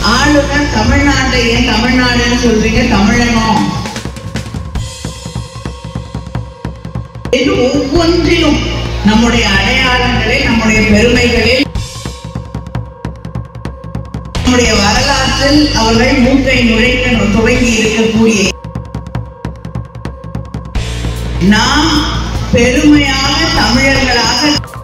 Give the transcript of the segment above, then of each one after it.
ஆளுநர் தமிழ்நாட்டை ஏன் தமிழ்நாடுன்னு சொல்றீங்க தமிழகம் என்று ஒவ்வொன்றிலும் நம்முடைய அடையாளங்களை நம்முடைய பெருமைகளில் நம்முடைய வரலாற்றில் அவர்கள் மூக்கை நுழைக்க துவங்கி இருக்கக்கூடிய நாம் பெருமையாக தமிழர்களாக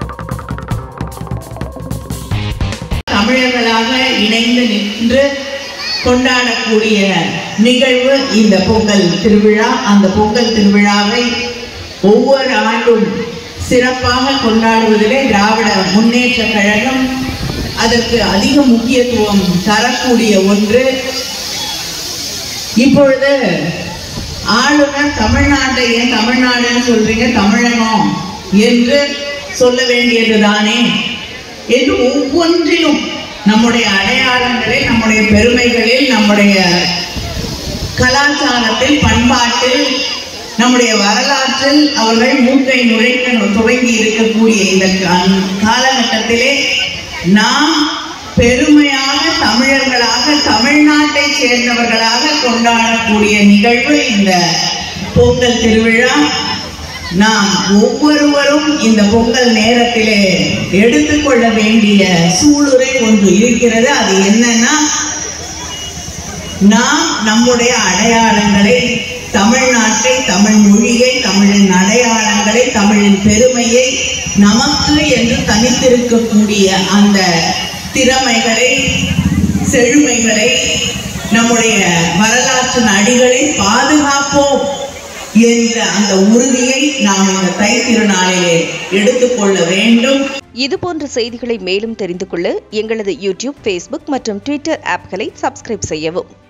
தமிழர்களாக இணைந்து நின்று கொண்டாடக்கூடிய நிகழ்வு இந்த பொங்கல் திருவிழா அந்த பொங்கல் திருவிழாவை ஒவ்வொரு ஆண்டும் சிறப்பாக கொண்டாடுவதிலே திராவிட முன்னேற்ற கழகம் அதற்கு அதிக முக்கியத்துவம் தரக்கூடிய ஒன்று இப்பொழுது ஆளுநர் தமிழ்நாட்டை ஏன் தமிழ்நாடுன்னு சொல்றீங்க தமிழகம் என்று சொல்ல வேண்டியதுதானே என்று ஒவ்வொன்றிலும் நம்முடைய அடையாளங்களை நம்முடைய பெருமைகளில் நம்முடைய கலாச்சாரத்தில் பண்பாட்டில் நம்முடைய வரலாற்றில் அவர்கள் மூக்கை நுழைக்க துவங்கி இருக்கக்கூடிய இந்த கா- காலகட்டத்திலே நாம் பெருமையாக தமிழர்களாக தமிழ்நாட்டை சேர்ந்தவர்களாக கொண்டாடக்கூடிய நிகழ்வு இந்த பொங்கல் திருவிழா நாம் ஒவ்வொருவரும் இந்த பொங்கல் நேரத்திலே எடுத்துக்கொள்ள வேண்டிய சூளுரை ஒன்று இருக்கிறது அது என்னன்னா நாம் நம்முடைய அடையாளங்களை தமிழ்நாட்டை தமிழ் மொழியை தமிழின் அடையாளங்களை தமிழின் பெருமையை நமக்கு என்று தனித்திருக்கக்கூடிய அந்த திறமைகளை செழுமைகளை நம்முடைய வரலாற்றின் அடிகளை பாதுகாப்போம் என்ற அந்த உறுதியை நாம் இந்த தை திருநாளிலே எடுத்துக்கொள்ள வேண்டும் இதுபோன்ற செய்திகளை மேலும் தெரிந்து கொள்ள எங்களது யூடியூப் ஃபேஸ்புக் மற்றும் ட்விட்டர் ஆப்களை சப்ஸ்கிரைப் செய்யவும்